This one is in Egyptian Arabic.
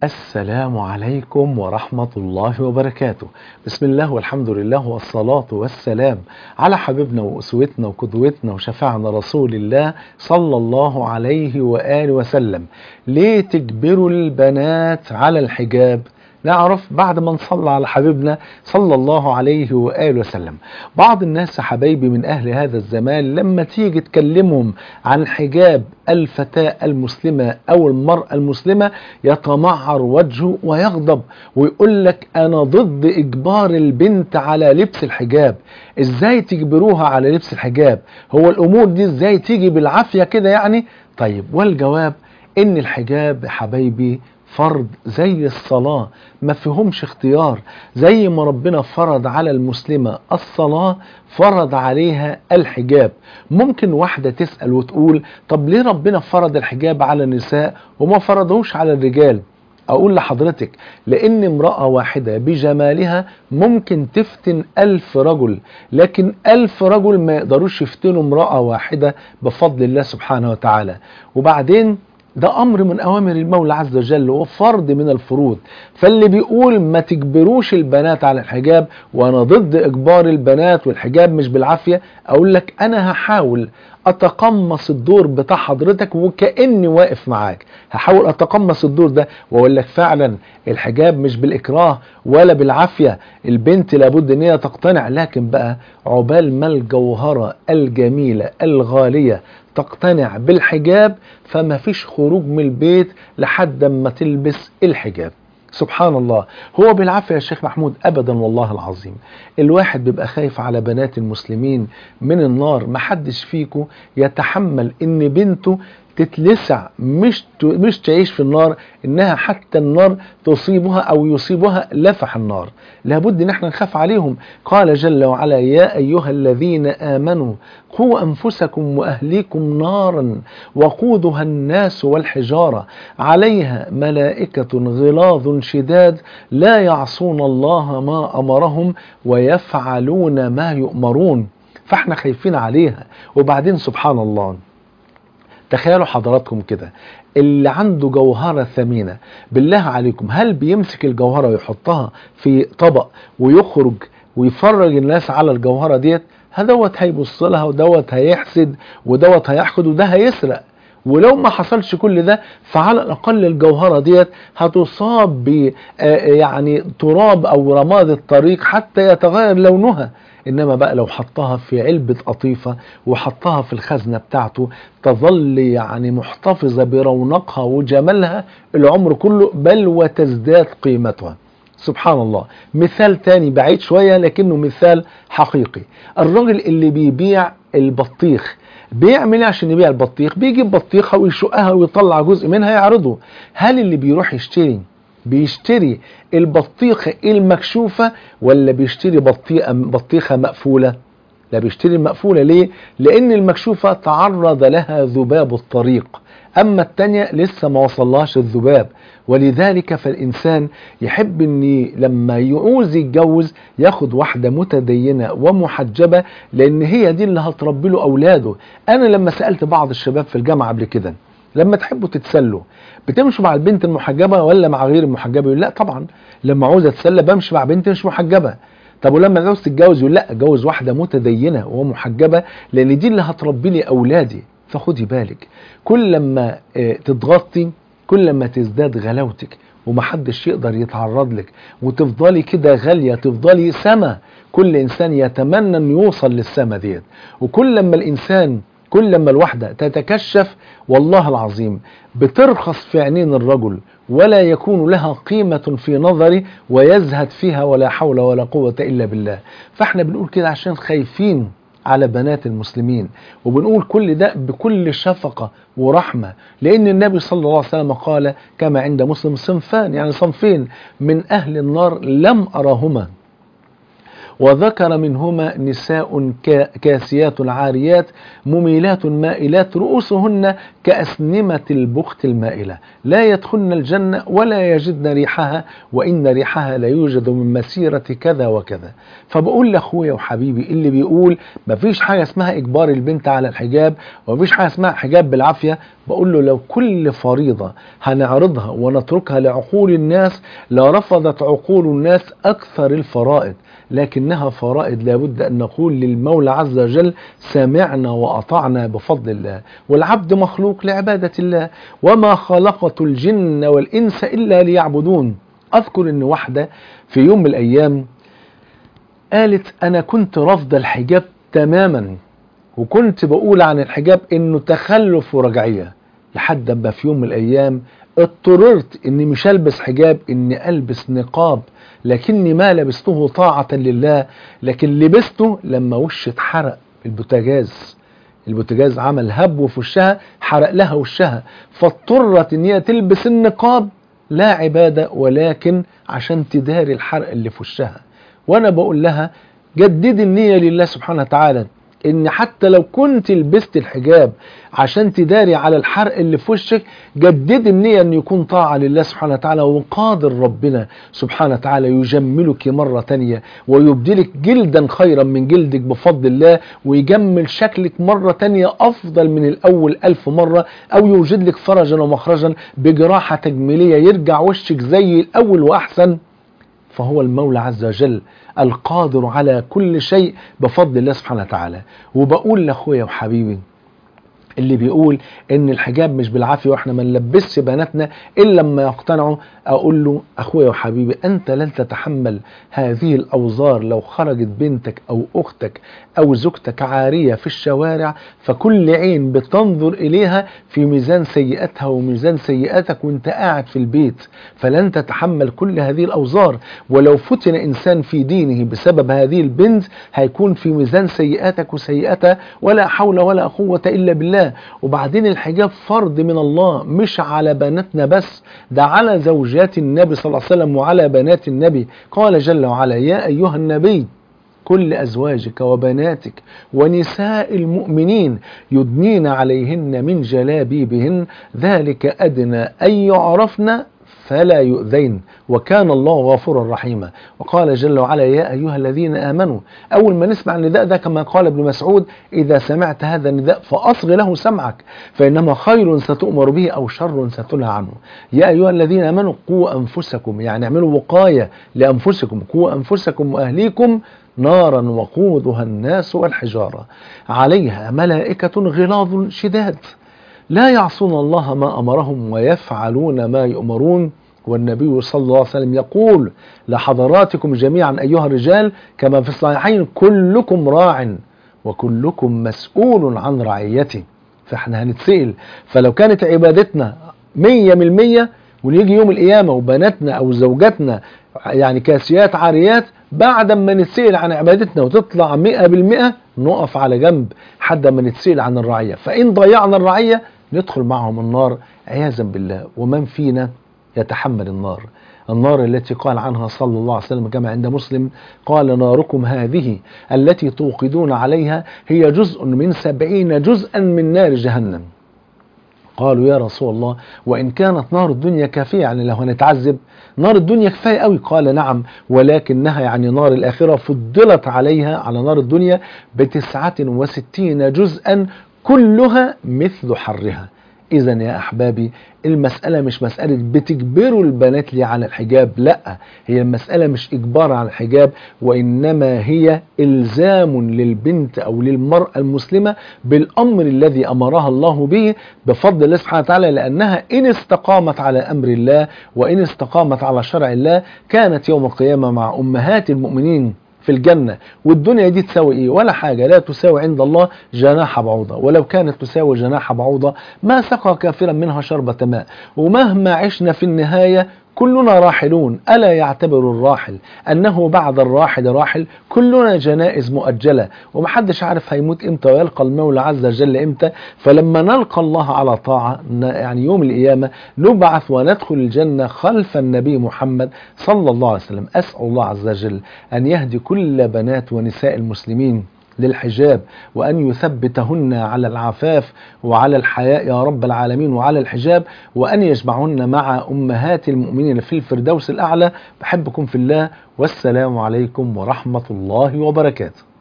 السلام عليكم ورحمة الله وبركاته بسم الله والحمد لله والصلاة والسلام على حبيبنا وأسوتنا وقدوتنا وشفاعنا رسول الله صلى الله عليه وآله وسلم ليه تجبروا البنات على الحجاب نعرف بعد ما نصلى على حبيبنا صلى الله عليه وآله وسلم بعض الناس حبايبي من أهل هذا الزمان لما تيجي تكلمهم عن حجاب الفتاة المسلمة أو المرأة المسلمة يتمعر وجهه ويغضب ويقول لك أنا ضد إجبار البنت على لبس الحجاب إزاي تجبروها على لبس الحجاب هو الأمور دي إزاي تيجي بالعافية كده يعني طيب والجواب إن الحجاب يا حبايبي فرض زي الصلاة ما فيهمش اختيار زي ما ربنا فرض على المسلمة الصلاة فرض عليها الحجاب ممكن واحدة تسأل وتقول طب ليه ربنا فرض الحجاب على النساء وما فرضهوش على الرجال أقول لحضرتك لأن امرأة واحدة بجمالها ممكن تفتن ألف رجل لكن ألف رجل ما يقدروش يفتنوا امرأة واحدة بفضل الله سبحانه وتعالى وبعدين ده امر من اوامر المولى عز وجل وفرض من الفروض فاللي بيقول ما تجبروش البنات على الحجاب وانا ضد اجبار البنات والحجاب مش بالعافيه اقول لك انا هحاول اتقمص الدور بتاع حضرتك وكاني واقف معاك هحاول اتقمص الدور ده واقول لك فعلا الحجاب مش بالاكراه ولا بالعافيه البنت لابد ان هي تقتنع لكن بقى عقبال ما الجوهره الجميله الغاليه تقتنع بالحجاب فما فيش خروج من البيت لحد ما تلبس الحجاب سبحان الله هو بالعافية يا شيخ محمود أبدا والله العظيم الواحد بيبقى خايف على بنات المسلمين من النار محدش فيكم يتحمل ان بنته تتلسع مش مش تعيش في النار انها حتى النار تصيبها او يصيبها لفح النار لابد ان احنا نخاف عليهم قال جل وعلا يا ايها الذين امنوا قوا انفسكم واهليكم نارا وقودها الناس والحجاره عليها ملائكه غلاظ شداد لا يعصون الله ما امرهم ويفعلون ما يؤمرون فاحنا خايفين عليها وبعدين سبحان الله تخيلوا حضراتكم كده اللي عنده جوهرة ثمينة بالله عليكم هل بيمسك الجوهرة ويحطها في طبق ويخرج ويفرج الناس على الجوهرة ديت هدوت هيبص لها ودوت هيحسد ودوت هيحقد وده هيسرق ولو ما حصلش كل ده فعلى الاقل الجوهره ديت هتصاب ب يعني تراب او رماد الطريق حتى يتغير لونها انما بقى لو حطها في علبة قطيفة وحطها في الخزنة بتاعته تظل يعني محتفظة برونقها وجمالها العمر كله بل وتزداد قيمتها سبحان الله مثال تاني بعيد شوية لكنه مثال حقيقي الراجل اللي بيبيع البطيخ بيعمل ايه عشان يبيع البطيخ بيجيب بطيخة ويشقها ويطلع جزء منها يعرضه هل اللي بيروح يشتري بيشتري البطيخة المكشوفة ولا بيشتري بطيخة, بطيخة مقفولة لا بيشتري المقفولة ليه لان المكشوفة تعرض لها ذباب الطريق اما التانية لسه ما وصلهاش الذباب ولذلك فالانسان يحب ان لما يعوز يتجوز ياخد واحدة متدينة ومحجبة لان هي دي اللي هتربي له اولاده انا لما سألت بعض الشباب في الجامعة قبل كده لما تحبوا تتسلوا بتمشوا مع البنت المحجبة ولا مع غير المحجبة يقول لا طبعا لما عاوز اتسلى بمشي مع بنت مش محجبة طب ولما عاوز تتجوز يقول لا اتجوز واحدة متدينة ومحجبة لان دي اللي هتربي لي اولادي فخدي بالك كل لما تتغطي كل لما تزداد غلاوتك ومحدش يقدر يتعرض لك وتفضلي كده غالية تفضلي سما كل انسان يتمنى ان يوصل للسما ديت وكل لما الانسان كل لما الواحدة تتكشف والله العظيم بترخص في عينين الرجل ولا يكون لها قيمة في نظري ويزهد فيها ولا حول ولا قوة إلا بالله فاحنا بنقول كده عشان خايفين على بنات المسلمين وبنقول كل ده بكل شفقة ورحمة لأن النبي صلى الله عليه وسلم قال كما عند مسلم صنفان يعني صنفين من أهل النار لم أرهما وذكر منهما نساء كاسيات عاريات مميلات مائلات رؤوسهن كأسنمة البخت المائلة لا يدخلن الجنة ولا يجدن ريحها وإن ريحها لا يوجد من مسيرة كذا وكذا فبقول لأخويا وحبيبي اللي بيقول مفيش حاجة اسمها إجبار البنت على الحجاب ومفيش حاجة اسمها حجاب بالعافية بقول له لو كل فريضة هنعرضها ونتركها لعقول الناس لرفضت عقول الناس أكثر الفرائض لكنها فرائض لابد أن نقول للمولى عز وجل سمعنا وأطعنا بفضل الله والعبد مخلوق لعبادة الله وما خلقت الجن والإنس إلا ليعبدون أذكر أن واحدة في يوم من الأيام قالت أنا كنت رافضة الحجاب تماما وكنت بقول عن الحجاب انه تخلف ورجعيه لحد ما في يوم من الايام اضطررت اني مش البس حجاب اني البس نقاب لكني ما لبسته طاعة لله لكن لبسته لما وشي اتحرق البوتاجاز البوتاجاز عمل هبو في وشها حرق لها وشها فاضطرت ان هي تلبس النقاب لا عبادة ولكن عشان تداري الحرق اللي في وشها وانا بقول لها جددي النية لله سبحانه وتعالى ان حتى لو كنت لبست الحجاب عشان تداري على الحرق اللي في وشك جدد النية ان يكون طاعة لله سبحانه وتعالى وقادر ربنا سبحانه وتعالى يجملك مرة تانية ويبدلك جلدا خيرا من جلدك بفضل الله ويجمل شكلك مرة تانية افضل من الاول الف مرة او يوجد لك فرجا ومخرجا بجراحة تجميلية يرجع وشك زي الاول واحسن فهو المولى عز وجل القادر على كل شيء بفضل الله سبحانه وتعالى وبقول لاخويا وحبيبي اللي بيقول ان الحجاب مش بالعافيه واحنا ما نلبسش بناتنا الا لما يقتنعوا اقول له اخويا وحبيبي انت لن تتحمل هذه الاوزار لو خرجت بنتك او اختك او زوجتك عاريه في الشوارع فكل عين بتنظر اليها في ميزان سيئاتها وميزان سيئاتك وانت قاعد في البيت فلن تتحمل كل هذه الاوزار ولو فتن انسان في دينه بسبب هذه البنت هيكون في ميزان سيئاتك وسيئاتها ولا حول ولا قوه الا بالله وبعدين الحجاب فرض من الله مش على بناتنا بس ده على زوجات النبي صلى الله عليه وسلم وعلى بنات النبي قال جل وعلا يا أيها النبي كل أزواجك وبناتك ونساء المؤمنين يدنين عليهن من جلابيبهن ذلك أدنى أن يعرفن فلا يؤذين وكان الله غفورا رحيما وقال جل وعلا يا أيها الذين آمنوا أول ما نسمع النداء ده كما قال ابن مسعود إذا سمعت هذا النداء فأصغ له سمعك فإنما خير ستؤمر به أو شر ستنهى عنه يا أيها الذين آمنوا قوا أنفسكم يعني اعملوا وقاية لأنفسكم قوا أنفسكم وأهليكم نارا وقودها الناس والحجارة عليها ملائكة غلاظ شداد لا يعصون الله ما أمرهم ويفعلون ما يؤمرون والنبي صلى الله عليه وسلم يقول لحضراتكم جميعا أيها الرجال كما في الصحيحين كلكم راع وكلكم مسؤول عن رعيته فاحنا هنتسئل فلو كانت عبادتنا مية من المية ونيجي يوم القيامة وبناتنا أو زوجاتنا يعني كاسيات عاريات بعد ما نتسئل عن عبادتنا وتطلع مئة بالمئة نقف على جنب حد ما نتسئل عن الرعية فإن ضيعنا الرعية ندخل معهم النار عياذا بالله ومن فينا يتحمل النار النار التي قال عنها صلى الله عليه وسلم كما عند مسلم قال ناركم هذه التي توقدون عليها هي جزء من سبعين جزءا من نار جهنم قالوا يا رسول الله وإن كانت نار الدنيا كافية يعني لو هنتعذب نار الدنيا كفاية قوي قال نعم ولكنها يعني نار الآخرة فضلت عليها على نار الدنيا بتسعة وستين جزءا كلها مثل حرها إذا يا أحبابي المسألة مش مسألة بتجبروا البنات لي على الحجاب لا هي المسألة مش إجبار على الحجاب وإنما هي إلزام للبنت أو للمرأة المسلمة بالأمر الذي أمرها الله به بفضل الله سبحانه وتعالى لأنها إن استقامت على أمر الله وإن استقامت على شرع الله كانت يوم القيامة مع أمهات المؤمنين في الجنة والدنيا دي تساوي ايه ولا حاجة لا تساوي عند الله جناح بعوضة ولو كانت تساوي جناح بعوضة ما سقى كافرا منها شربة ماء ومهما عشنا في النهاية كلنا راحلون ألا يعتبر الراحل أنه بعد الراحل راحل كلنا جنائز مؤجلة ومحدش عارف هيموت إمتى ويلقى المولى عز وجل إمتى فلما نلقى الله على طاعة يعني يوم القيامة نبعث وندخل الجنة خلف النبي محمد صلى الله عليه وسلم أسأل الله عز وجل أن يهدي كل بنات ونساء المسلمين للحجاب وأن يثبتهن على العفاف وعلى الحياء يا رب العالمين وعلى الحجاب وأن يجمعهن مع أمهات المؤمنين في الفردوس الأعلى بحبكم في الله والسلام عليكم ورحمة الله وبركاته